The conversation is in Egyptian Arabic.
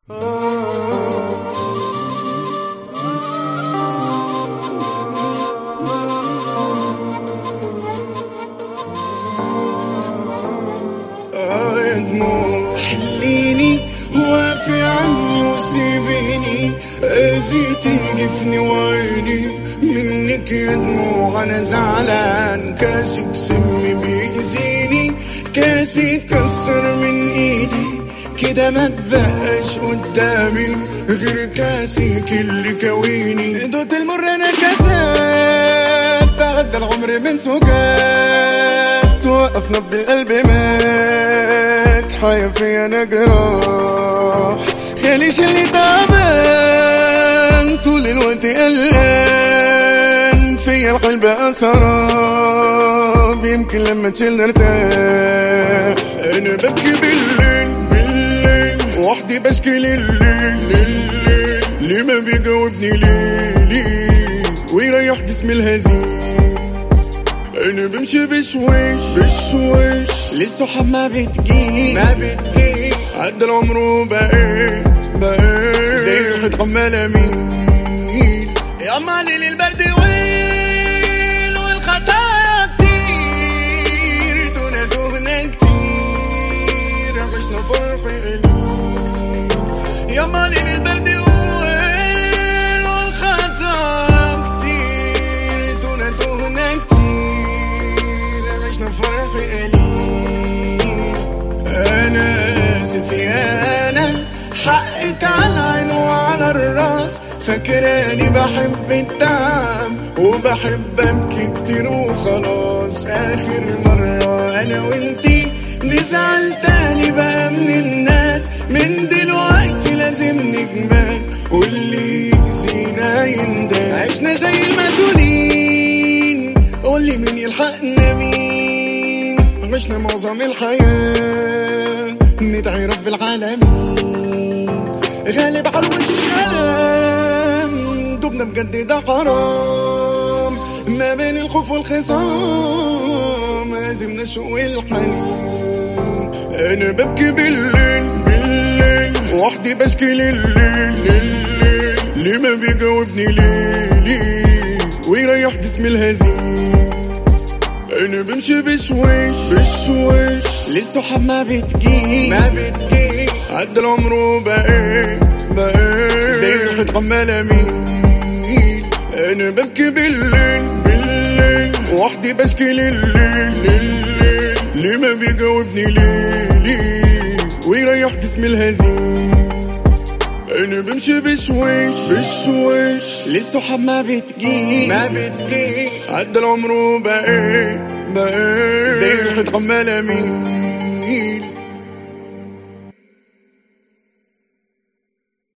آه يا دموع حليني وافي عني وسيبيني اذيتي جفني وعيني منك يا دموع انا زعلان كاسك سم بيأذيني كاسي اتكسر من ايدي كده ما تبقاش قدامي غير كاسك اللي كويني دوت المر انا كاسات تعدى العمر من سكات توقف نبض القلب مات حيا فيا انا جراح خليش اللي تعبان طول الوقت قلقان فيا القلب أسراب يمكن لما تشيل ارتاح انا ببكي بالليل بالليل وحدي بشكي لليل لليل ليه ما بيجاوبني ليه ليه ويريح جسمي الهزيل انا بمشي بشويش بشويش للسحاب ما بتجيش ما بتجيش عدى العمر وبقيت بقيت زي الحيط عمال اميل يا مالي للبرد ويل والخطايا كتير تونا تونا كتير عشنا فرح قليل يا مالي للبرد ويل والخطايا كتير تونا تونا كتير عشنا فرح قليل انا اسف يا انا حقك على العين وعلى الراس فاكراني بحب التعب وبحب ابكي كتير وخلاص اخر مرة انا وانتي نزعل تاني بقى من الناس من دلوقتي لازم نجمل واللي يأذينا يندم عشنا زي المدونين قولي مين يلحقنا مين عشنا معظم الحياة ندعي رب العالمين غالب على الوش الكلام دبنا بجد ده حرام ما بين الخوف والخصام لازم الشوق والحنين انا ببكي بالليل بالليل وحدي بشكي لليل لليل ليه ما بيجاوبني ليه ليه ويريح جسمي الهزيل انا بمشي بشويش بشويش للسحاب ما بتجيش ما بتجيش عدى العمر وبقيت بقيت زي الحيط عمال اميل انا ببكي بالليل بالليل وحدي بشكي لليل لليل ليه ما بيجاوبني ليه ليه ويريح جسمي الهزيل انا بمشي بشويش بشويش للسحاب ما بتجيش ما بتجيش عدى العمر وبقيت بقيت زي الحيط عمال اميل